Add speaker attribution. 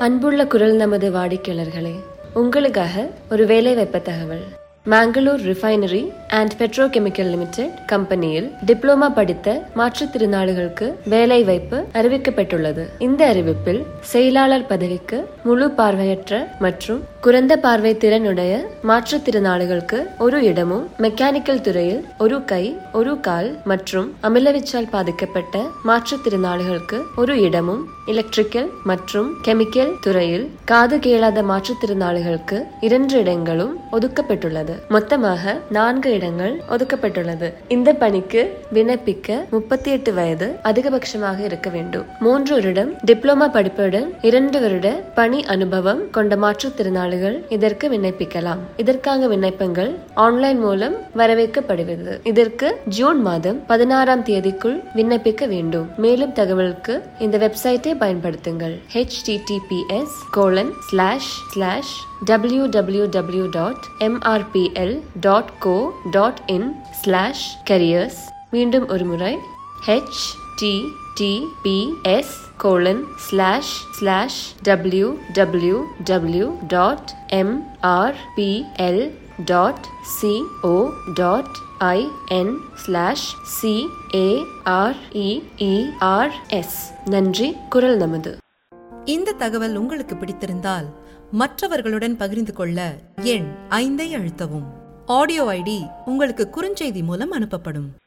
Speaker 1: அன்புள்ள குரல் நமது வாடிக்கையாளர்களே உங்களுக்காக ஒரு வேலைவாய்ப்பு தகவல் Mangalore refinery and petrochemical limited கம்பெனியில் டிப்ளோமா படித்த மாற்றுத்திறனாளிகளுக்கு வேலைவாய்ப்பு அறிவிக்கப்பட்டுள்ளது இந்த அறிவிப்பில் செயலாளர் பதவிக்கு முழு பார்வையற்ற மற்றும் குறைந்த பார்வை திறனுடைய மாற்றுத்திறனாளிகளுக்கு ஒரு இடமும் மெக்கானிக்கல் துறையில் ஒரு கை ஒரு கால் மற்றும் அமிலவிச்சால் பாதிக்கப்பட்ட மாற்றுத்திறனாளிகளுக்கு ஒரு இடமும் எலக்ட்ரிக்கல் மற்றும் கெமிக்கல் துறையில் காது கேளாத மாற்றுத்திறனாளிகளுக்கு இரண்டு இடங்களும் ஒதுக்கப்பட்டுள்ளது மொத்தமாக நான்கு இடங்கள் ஒதுக்கப்பட்டுள்ளது இந்த பணிக்கு விண்ணப்பிக்க முப்பத்தி எட்டு வயது அதிகபட்சமாக இருக்க வேண்டும் மூன்று வருடம் டிப்ளமா படிப்புடன் இரண்டு வருட பணி அனுபவம் கொண்ட மாற்றுத்திறனாளிகள் இதற்கு விண்ணப்பிக்கலாம் இதற்காக விண்ணப்பங்கள் ஆன்லைன் மூலம் வரவேற்கப்படுகிறது இதற்கு ஜூன் மாதம் பதினாறாம் தேதிக்குள் விண்ணப்பிக்க வேண்டும் மேலும் தகவலுக்கு இந்த வெப்சைட்டை பயன்படுத்துங்கள் https colon slash slash www.mrpl.co.in slash careers மீண்டும் ஒரு முறை H T T P S colon slash slash W W W dot MRPL dot CO dot IN slash CAREERS நன்றி குரல் நமது
Speaker 2: இந்த தகவல் உங்களுக்கு பிடித்திருந்தால் மற்றவர்களுடன் பகிர்ந்து கொள்ள எண் ஐந்தை அழுத்தவும் ஆடியோ ஐடி உங்களுக்கு குறுஞ்செய்தி மூலம் அனுப்பப்படும்